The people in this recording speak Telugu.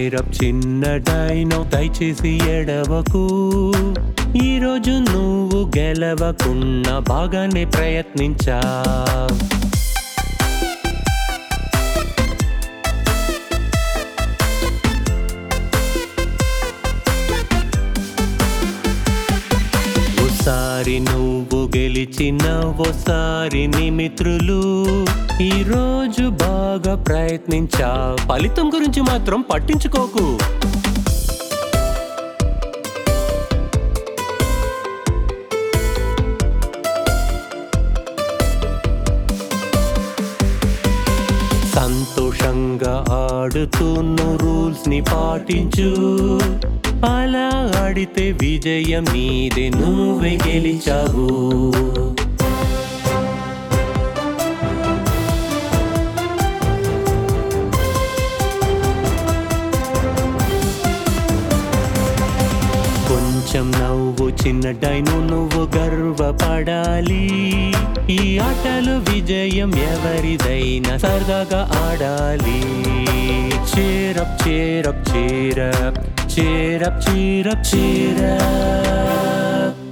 చేరప్ చిన్న డైనో దయచేసి ఎడవకు ఈరోజు నువ్వు గెలవకున్నా బాగానే ప్రయత్నించా ఓసారి నువ్వు గెలిచిన ఓసారి నీ మిత్రులు ఈరోజు బాగా ప్రయత్నించా ఫలితం గురించి మాత్రం పట్టించుకోకు సంతోషంగా ఆడుతున్న రూల్స్ ని పాటించు అలా ఆడితే విజయం నీదే నువ్వే గెలిచావు కొంచెం నవ్వు చిన్న డైను నువ్వు గర్వపడాలి ఈ ఆటలో విజయం ఎవరిదైనా సరదాగా ఆడాలి cheer up cheer up cheer up cheer up cheer up cheer up